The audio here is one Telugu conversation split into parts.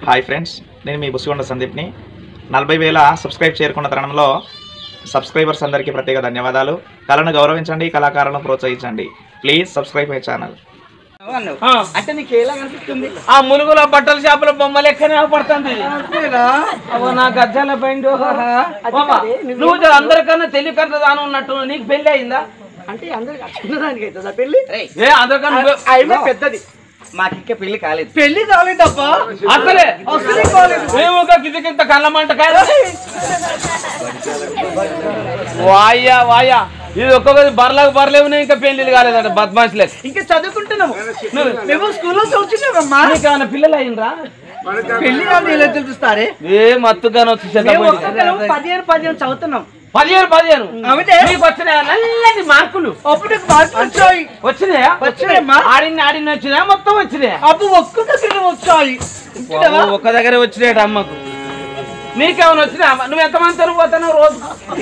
హాయ్ ఫ్రెండ్స్ నేను మీ బుసిగొండ సందీప్ని నలభై వేల సబ్స్క్రైబ్ చేరుకున్న తరుణంలో సబ్స్క్రైబర్స్ అందరికీ ప్రత్యేక ధన్యవాదాలు కళను గౌరవించండి కళాకారులను ప్రోత్సహించండి ప్లీజ్ సబ్స్క్రైబ్ మై ఛానల్ అన్నావు. ఆ. అంటే నీకు ఎలా కనిపిస్తుంది ఆ ములుగుల బట్టల షాపుల బొమ్మ లెక్కనే పడుతుంది అవ్వ నా గజ్జాల పైండు నువ్వు జర అందరికన్నా తెలియకన్నా దాని ఉన్నట్టు నీకు పెళ్లి అయిందా అంటే అందరికి చిన్నదానికి అవుతుందా పెళ్లి ఏ అందరికన్నా నువ్వే- అయినా పెద్దది మాకు ఇంకా పెళ్లి కాలేదు పెళ్లి కాలేదబ్బా అసలే అసలే కాలేదు మేము ఒక కింద కళ్ళమంట కాదు వాయ్యా వాయ్యా ఇది ఒక్కొక్కటి బర్లకు బర్లేవు ఇంకా పెళ్లిళ్ళు కాలేదంట బద్మాషులే ఇంకా చదువుకుంటున్నాము మేము స్కూల్లో చదువుతున్నామమ్మా నీకు ఏమైనా పిల్లలు అయిండ్రా పెళ్లి కాదు ఇలా చూపిస్తారే ఏ మత్తుగానే వచ్చి మేము చెడ్డ ఒక్కొక్కరం పదిహేను పదిహేను చదువుతున్నాం పదిహేను పదిహేను అవునే. నీకు వచ్చినాయా నల్లటి మార్కులు అప్పుడు నాకు మార్కులు వచ్చాయి వచ్చినాయా వచ్చినాయమ్మా. ఆడిన ఆడిన వచ్చినాయా మొత్తం వచ్చినాయా అప్పుడు ఒక్క దగ్గర వచ్చాయి బాబు, ఒక్క దగ్గర వచ్చినాయట అమ్మకు నీకేమైనా వచ్చినా నువ్వు ఎంతమంది తరుగు పోతున్నావు రోజు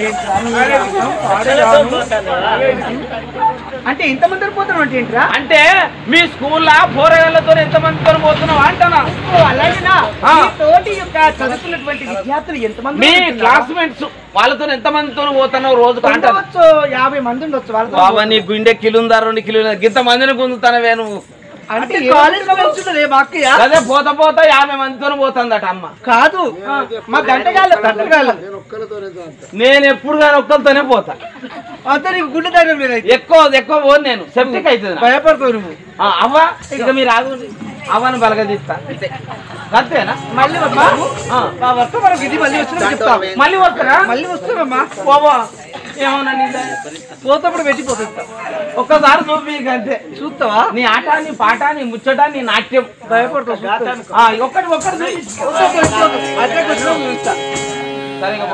అంటే ఇంతమంది పోతున్నాం అంటే ఏంట్రా అంటే మీ స్కూల్లో పోరగాళ్ళతో ఎంతమంది తరుగు పోతున్నావు అంటానా ఓ, అలాగేనా ఆ. మీ తోటి యొక్క చదువుతున్నటువంటి విద్యార్థులు ఎంతమంది మీ ఉంటున్నారా? క్లాస్మేట్స్ వాళ్ళతో ఎంతమందితో పోతున్నావు రోజుకు అంటాను ఉండవచ్చు యాభై మంది ఉండొచ్చు వాళ్ళతో బాబా నీ గుండె కిలుందా రెండు కిలో గింత మందిని గుంజుతానవే నువ్వు అంటే కాలేజ్ లో వెళ్తున్నదే మా అక్కయ్య అదే పోతా పోతా యాభై మందితో పోతుందట అమ్మ కాదు మా గంటగాళ్ళు గంటగాళ్ళు నేను ఎప్పుడు కానీ ఒక్కరితోనే పోతా అంతా నీకు గుండె ధైర్యం లేదు ఎక్కువ ఎక్కువ పోను నేను సెప్టిక్ అవుతుంది నాకు. భయపడతావు నువ్వు ఆ, అవ్వ ఇక మీరు ఆగు అవ్వని బలగదీస్తా అంతేనా మళ్ళీ వస్తా ఆ. మా వస్తా మనకి ఇది మళ్ళీ వచ్చిన చెప్తాం మళ్ళీ వస్తారా మళ్ళీ వస్తామమ్మా బాబా ఏమన్నా నీ దయ. పోతప్పుడు పెట్టిపోతా ఒక్కసారి చూపి ఇక అంతే చూస్తావా నీ ఆట నీ పాట నీ ముచ్చట నీ నాట్యం భయపడతావు ఆ, ఒక్కటి ఒక్కటి చూపి. అట్లా కొంచెం చూస్తా సరే ఇక పో.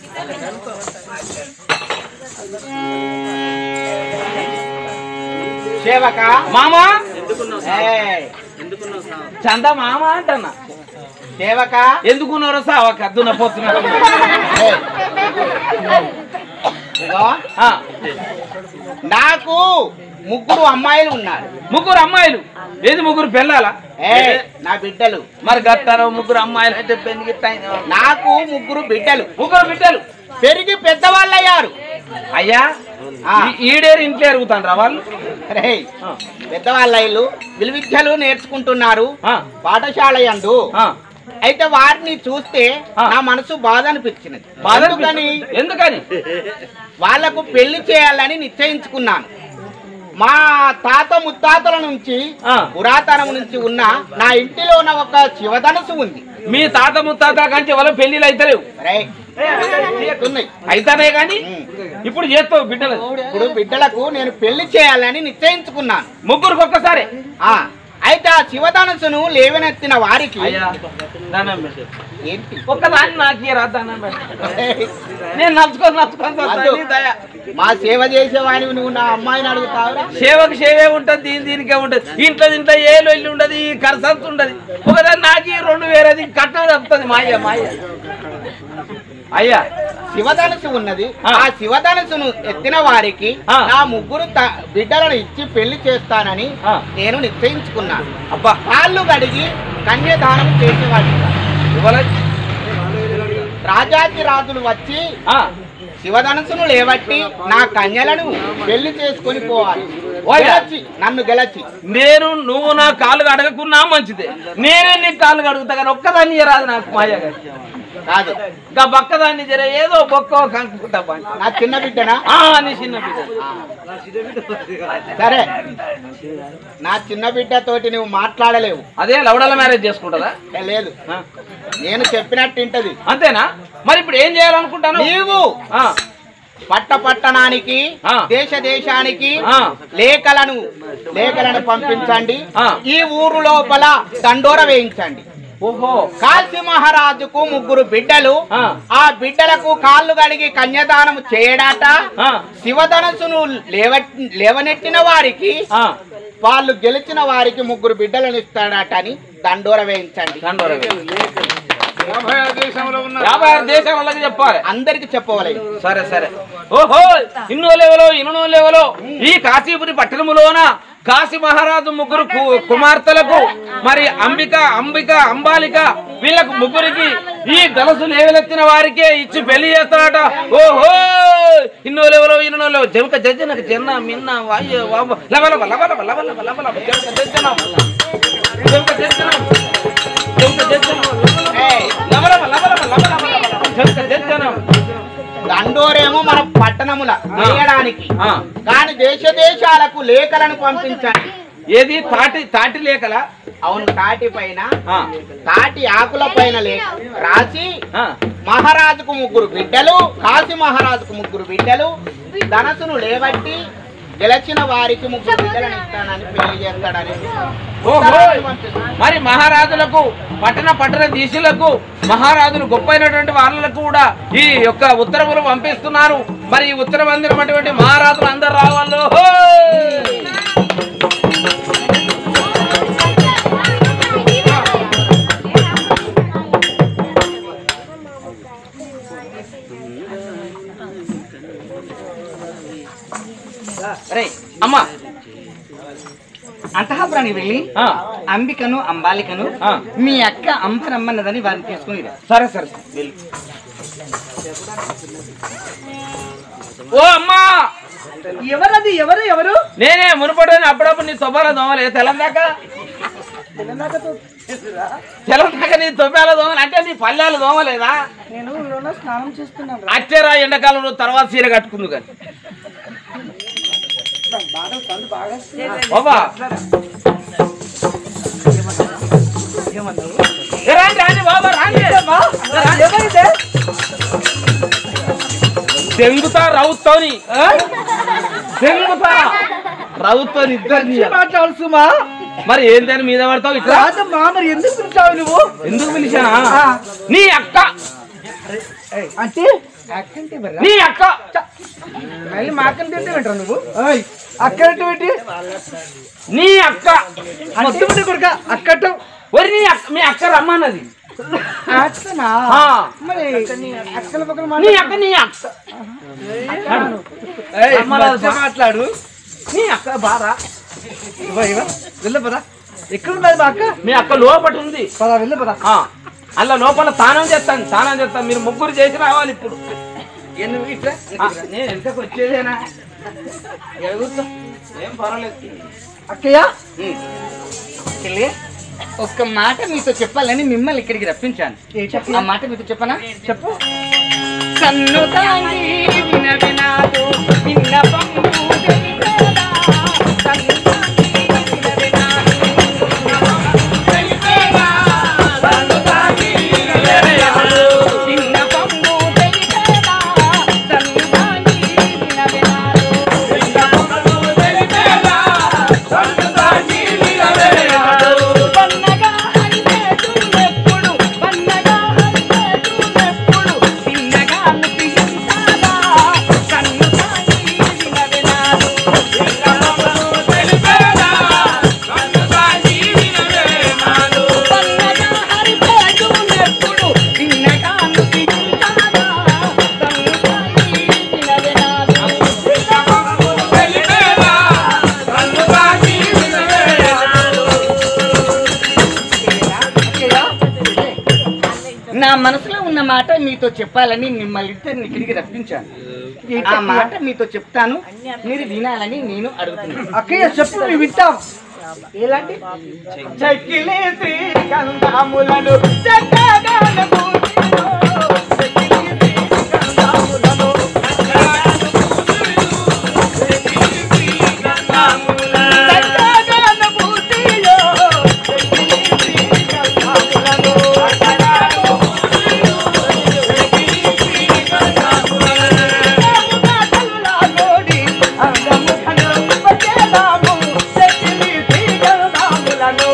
సేవక మామా ఏయ్, చంద మామ అంటన్నా సేవక ఎందుకున్నారో సావా కద్దున పోతున్నా ఏయ్. ఇదిగో, ఆ, నాకు ముగ్గురు అమ్మాయిలు ఉన్నారు ముగ్గురు అమ్మాయిలు ఏది ముగ్గురు పెళ్ళాలా ఏ నా బిడ్డలు మరి గట్టారో ముగ్గురు అమ్మాయిలు అయితే పెళ్లి నాకు ముగ్గురు బిడ్డలు ముగ్గురు బిడ్డలు పెరిగి పెద్దవాళ్ళయ్యారు అయ్యా ఆ. ఈ- ఈడేరు ఇంట్లో ఎరుగుతాండ్రా వాళ్ళు రేయ్ ఆ, పెద్దవాళ్ళయ్యలు విలువిద్యలు నేర్చుకుంటున్నారు ఆ, పాఠశాల యందు ఆ. అయితే వారిని చూస్తే ఆ. నా మనసు బాధ అనిపించినది బాధ ఎందుకని అనిపించు. ఎందుకని వాళ్లకు పెళ్లి చేయాలని నిశ్చయించుకున్నాను మా తాత ముత్తాతల నుంచి ఆ. పురాతనం నుంచి ఉన్న నా ఇంటిలో ఉన్న ఒక శివధనుసు ఉంది మీ తాత ముత్తాత కంటే వాళ్ళ పెళ్లిళ్ళు అయితలేవు రేయ్, ఉన్నాయి. అయితేనే కానీ ఉమ్. ఇప్పుడు చేస్తావు బిడ్డలు ఇప్పుడు బిడ్డలకు నేను పెళ్లి చేయాలని నిశ్చయించుకున్నాను ముగ్గురికి ఒక్కసారి ఆ అయితే ఆ శివధనుసును లేవనెత్తిన వారికి అయ్యా దండం పెట్టు. ఏంటి ఒక్కదాన్ని నాకు ఇయ్యరా దండం పెట్టు. రేయ్, నేను నచ్చుకొని నచ్చుకొని వద్దు. వస్తాను, నీ దయ. మా సేవ చేసేవాడివి నువ్వు నా అమ్మాయిని అడుగుతావురా సేవకు సేవే ఉంటది దీని దీనికే ఉంటది ఇంట్లో ఇంట్లో ఏ లొల్లి ఉండదు ఈ కరసంత ఉండదు ఒకదాన్ని నాకు ఈ రెండు వేరేది కట్టం తప్పుతుంది మాయ మాయ అయ్యా శివధనుసు ఉన్నది ఆ. ఆ శివధనుసును ఎత్తిన వారికి ఆ. నా ముగ్గురు త- బిడ్డలను ఇచ్చి పెళ్లి చేస్తానని ఆ. నేను నిశ్చయించుకున్నాను అబ్బా కాళ్ళు కడిగి కన్యాదానం చేసేవాడు ఇవ్వలే రాజాకి రాజులు వచ్చి ఆ, శివధనుసును లేవట్టి నా కన్యలను పెళ్లి చేసుకొని పోవాలి ఓయ్యా. గెలచి నన్ను గెలచి నేను నువ్వు నా కాళ్ళు అడగకున్నా మంచిదే నేనే నీ కాళ్ళు అడుగుతా కానీ ఒక్కదాన్ని రాదు నాకు మాయ కాదు ఇంకా బక్కదాన్ని జర ఏదో బొక్క కనుక్కుంటా పని. నా చిన్న బిడ్డనా ఆ నీ చిన్న బిడ్డ సరే నా చిన్న బిడ్డతోటి నువ్వు మాట్లాడలేవు అదే లవడల మ్యారేజ్ చేసుకుంటుందా ఏ, లేదు ఆ, నేను చెప్పినట్టు ఇంటది అంతేనా మరి ఇప్పుడు ఏం చేయాలనుకుంటాను నీవు ఆ, పట్ట పట్టణానికి ఆ. దేశ దేశానికి ఆ. లేఖలను లేఖలను పంపించండి ఆ. ఈ ఊరు లోపల దండోర వేయించండి ఓహో కాశీ మహారాజుకు ముగ్గురు బిడ్డలు ఆ. ఆ బిడ్డలకు కాళ్ళు కడిగి కన్యాదానం చేయడాట ఆ, శివధనస్సును లేవ లేవనెట్టిన వారికి ఆ, వాళ్ళు గెలిచిన వారికి ముగ్గురు బిడ్డలను ఇస్తాడట అని దండోర వేయించండి దండోర వేయి. యాభై ఆరు దేశాలకి చెప్పాలి అందరికి చెప్పవలేదు సరే సరే ఓహో ఇన్నో లేవలో ఇన్నో లేవలో ఈ కాశీపురి పట్టణములోన కాశీ మహారాజు ముగ్గురు కు- కుమార్తెలకు మరి అంబిక అంబిక అంబాలిక వీళ్ళకు ముగ్గురికి ఈ గలసు లేవలెత్తిన వారికే ఇచ్చి పెళ్లి చేస్తాడట ఓహో ఇన్నో లెవలో ఇన్నో లేవు జమక జజ్జనకు జన్న మిన్న వాయ్య వామ లవలవ లవలవ లవలవ లవలవ జమక జజ్జనం జమక జజ్జనం జమక జజ్జనం ఏయ్, లవలవ లవలవ లవలవ లవలవ జమక జజ్జనం దండోరేమో మన పట్టణముల వేయడానికి ఆ. కానీ దేశ దేశాలకు లేఖలను పంపించండి ఏది తాటి తాటి లేకల అవును తాటి పైన ఆ, తాటి ఆకుల పైన లేఖ రాసి ఆ. మహారాజుకు ముగ్గురు బిడ్డలు కాశీ మహారాజుకు ముగ్గురు బిడ్డలు ధనసును లేబట్టి గెలిచిన వారికి ముగ్గురు బిడ్డలను ఇస్తానని పెళ్లి చేస్తాడని ఓహో ఉత్తరాలు పంపిస్తాడు. మరి మహారాజులకు పట్టణ పట్టణ దీశులకు మహారాజులు గొప్పైనటువంటి వాళ్ళకు కూడా ఈ యొక్క ఉత్తరములు పంపిస్తున్నారు మరి ఈ ఉత్తరం అందినటువంటి మహారాజులు అందరు రావాలో రే అమ్మా అంతఃపురానికి వెళ్ళి ఆ, అంబికను అంబాలికను ఆ. మీ అక్క అంబ రమ్మన్నదని వారిని తీసుకుని రా. సరే సరే వెళ్ళు. ఓ అమ్మా ఎవరది ఎవరు ఎవరు నేనే మునుపడని అప్పుడప్పుడు నీ తొబ్బాల దోమలే తెలంగాక తెలంగాక నీ తొబ్బాల దోమలు అంటే నీ పల్లెల దోమలేదా నేను ఊళ్ళోనే స్నానం చేస్తున్నాను రా. అచ్చేరా ఎండాకాలంలో తర్వాత చీర కట్టుకుందు కానీ బాగా కళ్ళు బాగా బాబా ఏ రాండి రాండి బాబా రాండి ఏమైందే దెంగుతా రౌత్తోని దెంగుతా రౌత్తోని ఇద్దరిని మాట్లాడు సుమా మరి ఏంటని మీద పడతావు ఇట్లా రాదమ్మా మరి ఎందుకు పిలిచావు నువ్వు ఎందుకు పిలిచానా ఆ. నీ అక్క అంటే అక్కంటే బర్రా. నీ అక్క మళ్ళీ మాకని తింటే వింటారు నువ్వు అక్కడట్టు పెట్టి నీ అక్క మొత్తం పెట్టి కొడుక అక్కట్టు ఒరి నీ అక్క మీ అక్క రమ్మన్నది అక్కనా ఆ. మరి అక్కల పక్కన నీ అక్క నీ అక్క రమ్మన్నది బా. మాట్లాడు నీ అక్క బారా ఇవ్వ ఇవ్వ వెళ్ళ పదా ఎక్కడ ఉన్నది మా అక్క మీ అక్క లోపటి ఉంది పదా వెళ్ళ పదా ఆ, అలా లోపల స్నానం చేస్తాను స్నానం చేస్తాను మీరు ముగ్గురు చేసి రావాలి ఇప్పుడు ఎందుకు ఇట్లా ఆ, నేను ఎంతకు వచ్చేదేనా ఎక్కడ కూర్చో. ఏం పర్వాలేదు అక్కయ్య చెల్లి, ఒక్క మాట మీతో చెప్పాలని మిమ్మల్ని ఇక్కడికి రప్పించాను ఏ ఆ చెప్పు మాట మీతో చెప్పనా చెప్పు కన్ను తాంగి విన వినాదు విన్నపంబు తెలిపేదా. కన్ను తాంగి విన వినాదు విన్నపంబు తెలిపేదా. కన్ను తాంగి విన వినాదు విన్నపంబు తెలిపేదా. కన్ను తాంగి విన వినాదు విన్నపంబు తెలిపేదా. కన్ను తాంగి విన వినాదు. వన్నగా హరివేతున్నెప్పుడు, వన్నగా హరివేతున్నెప్పుడు, చిన్నగా అనిపించాలా, కన్ను తాగి విన వినాదు. విన్నపంబు తెలిపేదా. కన్ను తాగి విన వినాదు. వన్నగా హరివేతున్నెప్పుడు, చిన్నగా అనిపించాలా, కన్ను తాగి విన వినాదు. విన్నపంబు తెలిపేదా. కన్ను తాగి విన వినాదు. నా మనసులో ఉన్న మాట మీతో చెప్పాలని మిమ్మల్ని ఇద్దరిని ఇక్కడికి రప్పించాను ఆ మాట మీతో చెప్తాను మీరు వినాలని నేను అడుగుతున్నాను అక్కయ్య చెప్పు మేము వింటాం ఎలాంటి చక్కిలే శ్రీగంధములను చక్కగాన పూజిలో, చక్కిలే శ్రీగంధములను చక్కగాన పూజిలో, చక్కిలే శ్రీగంధములను తల్లాగోడి అంగముఖను వచ్చేదాము చక్కిలే శ్రీగంధములను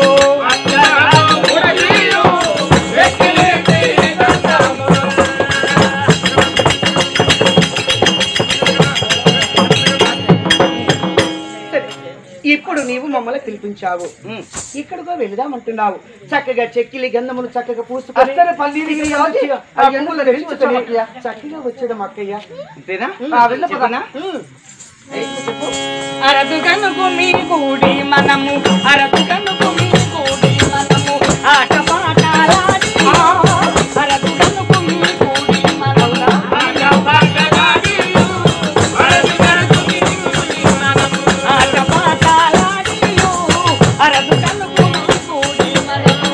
ఇప్పుడు నీవు మమ్మల్ని పిలిపించావు ఇక్కడికో వెళదామంటున్నావు చక్కగా చెక్కిలి గంధములు చక్కగా పూసుకొని ఆ ఎంగుల చక్కగా వచ్చేయడం అక్కయ్య అంతేనా ఆ, వెళ్ళ పద. చెప్పనా? అరదు కనుకు మీ కూడి మనము అరదు కనుకు మీ కూడి మనము ఆట పాటలాడి అరదు కనుకు మీ కూడి మనము ఆట పాటలాడి అరదు కనుకు మీ కూడి మనము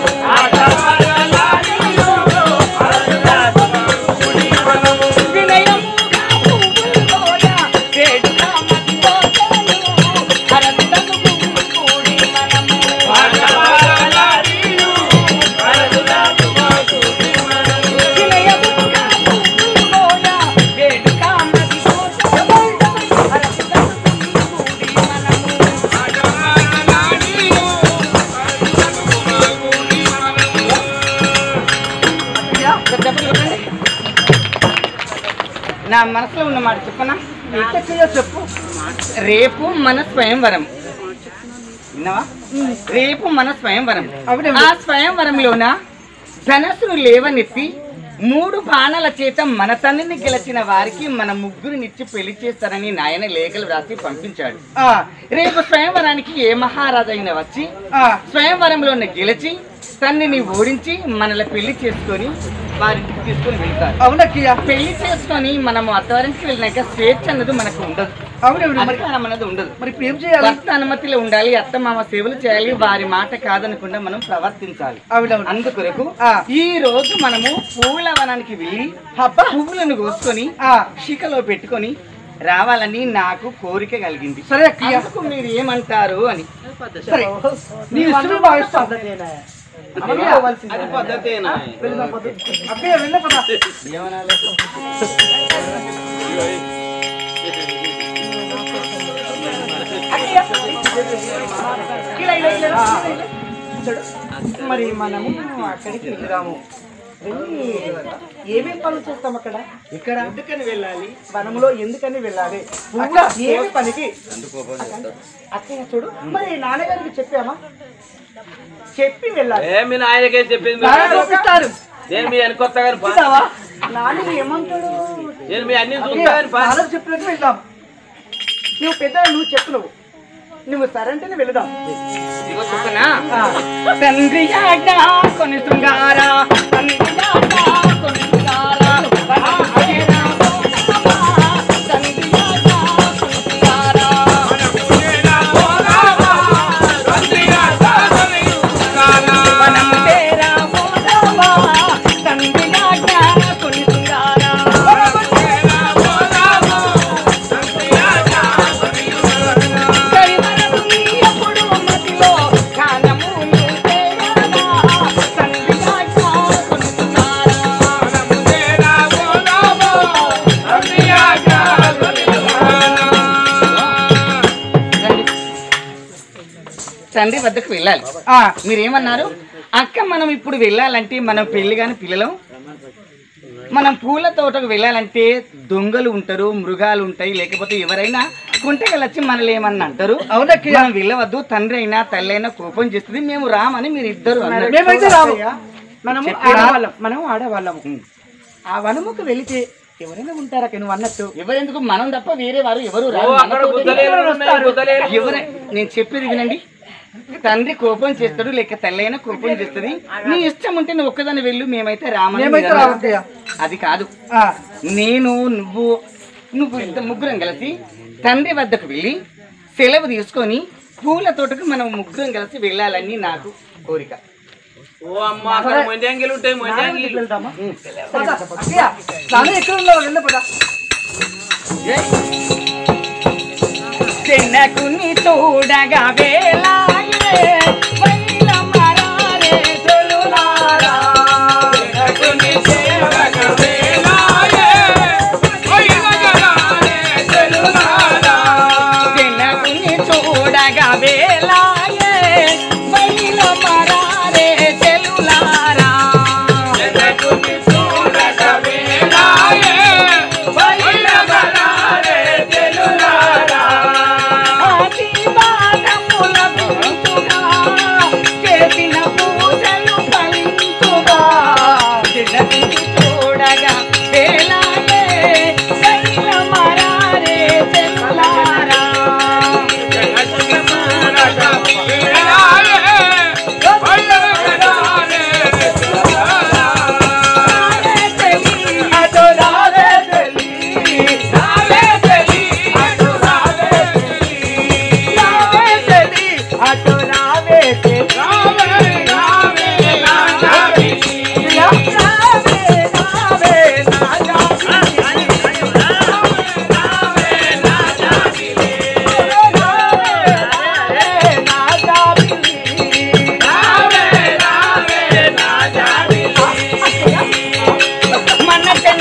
వినయముగా పువ్వుల్లోయ వేడుక మదిలోచను అరదు కనుకు మీ కూడి మనము వినయముగా పువ్వుల్లోయ వేడుక మదిలోచను అరదు కనుకు మీ కూడి మనము నా మనసులో ఉన్న మాట చెప్పనా ఎక్కడో చెప్పు రేపు మన స్వయంవరం విన్నావా రేపు మన స్వయంవరం ఆ స్వయంవరంలోన ధనస్సును లేవనెత్తి మూడు బాణాల చేత మన తండ్రిని గెలిచిన వారికి మన ముగ్గురినిచ్చి పెళ్లి చేస్తారని నాయన లేఖలు రాసి పంపించాడు రేపు స్వయంవరానికి ఏ మహారాజైనా వచ్చి స్వయంవరంలో గెలిచి తండ్రిని ఓడించి మనల్ని పెళ్లి చేసుకొని వారికి తీసుకొని వెళ్తారు అవునక్కయ్య పెళ్లి చేసుకొని మనము అత్తవారికి వెళ్ళినాక స్వేచ్ఛ అన్నది మనకు ఉండదు అవునవును మరి అధికారం అన్నది ఉండదు మరి ఇప్పుడు ఏం చేయాలి భర్త అనుమతిలో ఉండాలి అత్త మామ సేవలు చేయాలి వారి మాట కాదనకుండా మనం ప్రవర్తించాలి అవునవును అందుకొరకు ఆ. ఈ రోజు మనము పువ్వుల వనానికి వెళ్ళి అబ్బా పువ్వులను కోసుకొని ఆ, శిఖలో పెట్టుకొని రావాలని నాకు కోరిక కలిగింది సరే అక్కయ్య అందుకు మీరు ఏమంటారు అని సరే నీ ఇష్టమే భావిస్తాం అక్కయ్య, అది పద్ధతేనా వెళ్దాం పద. అక్కయ్య వెళ్ళ పద ఇలా, ఇలా, ఇలా, ఇలా. చూడు, మరి మనము అక్కడికి వెళ్దాము వెళ్ళి ఏమేం పనులు చేస్తాం అక్కడ ఇక్కడ ఎందుకని వెళ్ళాలి వనంలో ఎందుకని వెళ్ళాలి పువ్వుల ఏమి పనికి అక్కయ్య చూడు మరి నాన్నగారికి చెప్పామా చెప్పి వెళ్ళాలి ఏ మీ నాయనకే చెప్పింది నాన్న చూపిస్తారు నేను మీ వెనకొత్త గారి పా- చూసావా నాన్న ఏమంటాడు నేను మీ అన్ని అక్కయ్య, చూస్తా గాని పా- నాన్నకు చెప్పినట్టు వెళ్దాం నువ్వు పెద్ద నువ్వు చెప్పు నువ్వు నువ్వు సరంటేనే వెళదాం ఇదిగో చెప్పనా తండ్రి ఆట కొని శృంగార తండ్రి ఆట కొని శృంగార వనముచేరా పోదామా, తండ్రి ఆట కొని శృంగార. వనముచేరా పోదామా, తండ్రి ఆట కొని శృంగార. కరివరము ఎప్పుడు మదిలో గానములు చేయాలా, తండ్రి ఆట కొని శృంగార. రండి. తండ్రి వద్దకు వెళ్ళాలి ఆ, మీరేమన్నారు అక్క మనం ఇప్పుడు వెళ్ళాలంటే మనం పెళ్లి కాని పిల్లలం మనం పూల తోటకు వెళ్ళాలంటే దొంగలు ఉంటారు మృగాలు ఉంటాయి లేకపోతే ఎవరైనా కుంటగలు వచ్చి మనల్ని ఏమన్నా అంటారు అవునక్కయ్య. మనం వెళ్ళవద్దు తండ్రి అయినా తల్లి అయినా కోపం చేస్తుంది మేము రామని మీరు ఇద్దరు అన్నారు మేమైతే రాము మనము చెప్పిరా? ఆడవాళ్ళం మనం ఆడవాళ్ళము ఆ వనముకు వెళితే ఎవరైనా ఉంటారా నువ్వు అన్నట్టు ఎవరెందుకు మనం తప్ప వేరే వారు ఎవరు ఓ రారు అక్కడ మనతోటే గుద్దలేరు ఉన్నాయి, గుద్దలేరు. ఎవరే నేను చెప్పేది వినండి తండ్రి కోపం చేస్తాడు లేక తల్లి అయినా కోపం చేస్తుంది నీ ఇష్టం ఉంటే నువ్వు ఒక్కదాన్ని వెళ్ళు మేమైతే రామని మేమైతే మీరు అన్నారు. రామక్కయ్య. అది కాదు ఆ, నేను నువ్వు నువ్వు ఇద్దరు ముగ్గురం కలిసి తండ్రి వద్దకు వెళ్ళి సెలవు తీసుకొని పూల తోటకు మనం ముగ్గురం కలిసి వెళ్ళాలని నాకు కోరిక ఓ అమ్మ అక్కడ మొంజంగిలు ఉంటాయి మొంజంగిలు వెళ్దామా పద, అక్కయ్య, నాన్న ఎక్కడ ఉన్నావు వెళ్ళ పద చెన్నకుని చూడగా వేలాయే వైల మరారే తొలులారా. చెన్నకుని చూడగా వేలాయే వైల మరారే తెలులారా. ఆశీర్వాదముల గుంతుగా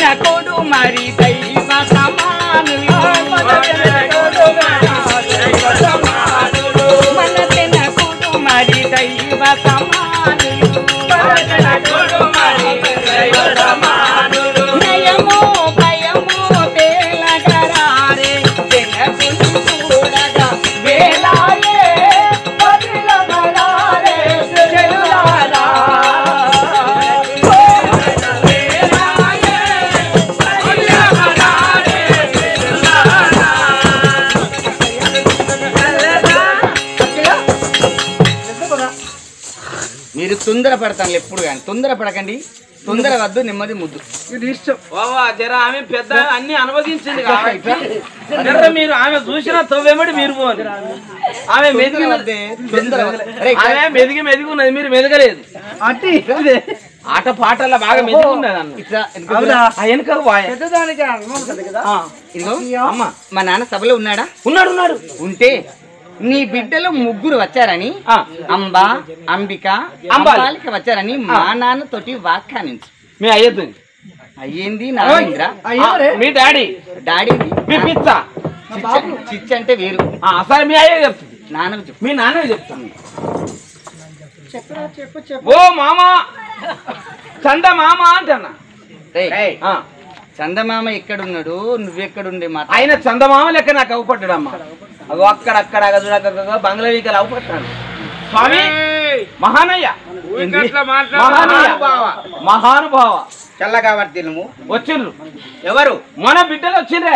కొడు మరి దైవ సమానులు మన తెనకొడు మరి దైవ సమానులు నయము భయము తేలగరారే జనకులు చూడగా వేలాయే పదిలమరారే జనులారా మీరు తొందర పడతాను ఎప్పుడు కానీ తొందర పడకండి తొందర వద్దు నెమ్మది ముద్దు ఇది ఇష్టం బావా జర ఆమె పెద్ద అన్ని అనుభవించింది కాబట్టి జర మీరు ఆమె చూసిన తవ్వేమడి మీరు పోండి ఆమె మెదిగి వద్దే, తొందర వద్దు. రేయ్, ఆమె మెదిగి మెదిగి ఉన్నది మీరు మెదగలేదు అంటే ఇదే. ఆట పాటల్లో బాగా మెదిగి ఉన్నది అన్న ఇట్లా ఇదిగో అవునా? ఆ వెనుక వాయ పెద్దదానికి అనుభవం ఉంటుంది కదా ఆ, ఇదిగో అమ్మ మా నాన్న సభలో ఉన్నాడా ఉన్నాడు ఉన్నాడు ఉంటే నీ బిడ్డలు ముగ్గురు వచ్చారని ఆ. అంబ అంబిక అంబాలి. అంబాలిక వచ్చారని మా నాన్న తోటి వ్యాఖ్యానించు మీ అయ్యద్దు అయ్యింది నాగేంద్ర అయ్యారే మీ డాడీ డాడీ మీ పిచ్చ చిచ్చు అంటే వేరు ఆ, సరే మీ అయ్యే చెప్తుంది నాన్నకు చెప్పు మీ నాన్న చెప్తాను చెప్పరా చెప్పు చెప్పు ఓ మామ చంద మామ అంటన్నా రేయ్, ఆ, చందమామ ఎక్కడున్నాడు నువ్వెక్కడుండే మాట ఆయన చందమామ లెక్క నాకు అవుపడ్డాడమ్మా అగో అక్కడ అక్కడ అగ చూడ, అగ, అగ, బంగ్లా వీకలు అవుపట్టాడు స్వామి మహానయ్య మహానయ్య మహానుభావ చల్లగా వర్తిల్ము వచ్చిండ్రు ఎవరు మన బిడ్డలు వచ్చిండ్రా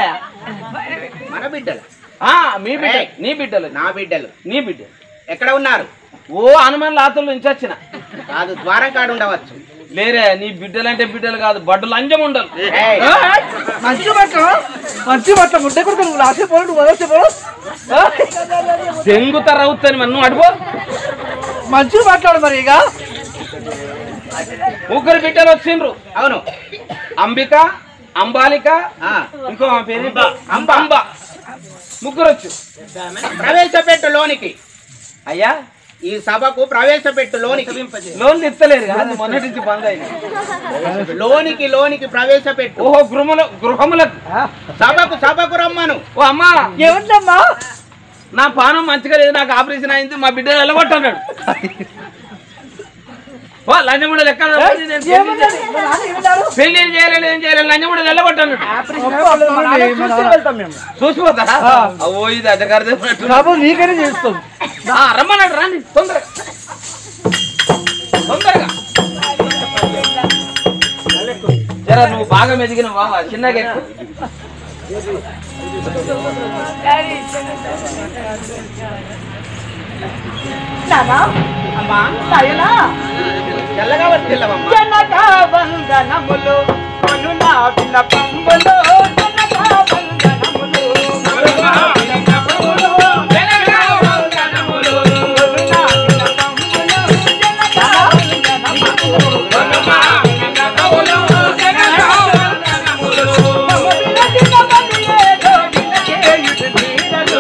మన బిడ్డలు ఆ, మీ బిడ్డ ఏయ్. నీ బిడ్డలు నా బిడ్డలు నీ బిడ్డ ఎక్కడ ఉన్నారు ఓ హనుమాన్ లాతల నుంచి వచ్చిన కాదు ద్వారం కాడు ఉండవచ్చు లేరే నీ బిడ్డలంటే బిడ్డలు కాదు బడ్డు లంజం ఉండలు ఏయ్, మంచి బట్ట మంచి బట్ట ముడ్డ కొడుకు నువ్వు రాసే పోడు నువ్వు వదలసే పోడు దెంగుత రవుతాని మరి నువ్వు అడుగు మంచి మాట్లాడు మరి ఇక ముగ్గురు బిడ్డలు వచ్చిండ్రు అవును అంబిక అంబాలిక ఆ, ఇంకో ఆమె పేరు అంబ అంబ ముగ్గురు వచ్చు ప్రవేశపెట్టు లోనికి అయ్యా ఈ సభకు ప్రవేశపెట్టు లోనికి లోన్లు ఇస్తలేరు కదా మొన్నటి నుంచి బంద్ అయింది లోనికి లోనికి ప్రవేశపెట్టు ఓహో గృహముల గృహములకు సభకు సభకు రమ్మను ఓ అమ్మా ఏమిటమ్మా నా పానం మంచిగా లేదు నాకు ఆపరేషన్ అయింది మా బిడ్డలు వెళ్ళగొట్టన్నాడు ఓ లంజముడు లెక్క ఏమన్నాడు? మా నాన్న ఏమన్నాడు? పెళ్లి ఏం చేయలేదు ఏం చేయలేదు లంజముడు వెళ్ళగొట్టన్నాడు మా నాన్న చూసి వెళ్తాం మేము చూసిపోతా ఓ ఇది అడ్డగారు బాబు నీకనే చేస్తాం రమ్మన్నాడు రండి తొందరగా తొందరగా జరా నువ్వు బాగా మెదిగిన బాబా చిన్నగా ఎక్కు. నానా అమ్మా నాయనా చల్లగా వర్తిల్లవమ్మా జనక వందనములు కొను నా విన్నపంబులు జనక వందనములు కొను నా విన్నపంబులు జనక వందనములు మమ విరచిన పదియేదో వినచేయుడు తీరలు.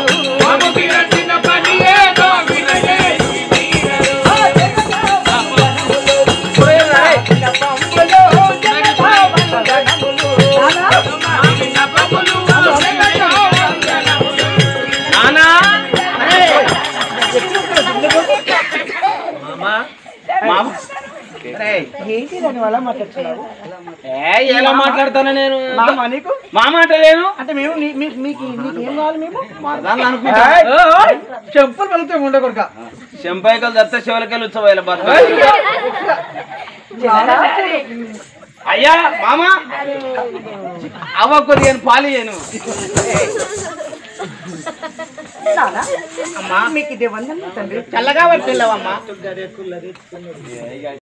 ఆ జనక వందనములు విన్నపంబులు జనక వందనములు. నానా మామ రేయ్, ఏంటి దాని వల్ల మాట్లాడుతున్నారు ఏ ఎలా మాట్లాడతాను నేను మామ నీకు మా మాట లేను అంటే మేము నీ- మీ- మీకు మీకు ఏం కావాలి మేము దాన్ని అనుకుంటా చెప్పులు పలితే ఉండకూడక చెంపాయికలు దత్త శివలకలు ఉత్సవాల బతుక అయ్యా మామ అవ్వ కొద్దిగా పాలు చేయను అమ్మా మీకు ఇది వందనం తండ్రి చల్లగా వర్తిల్లవమ్మా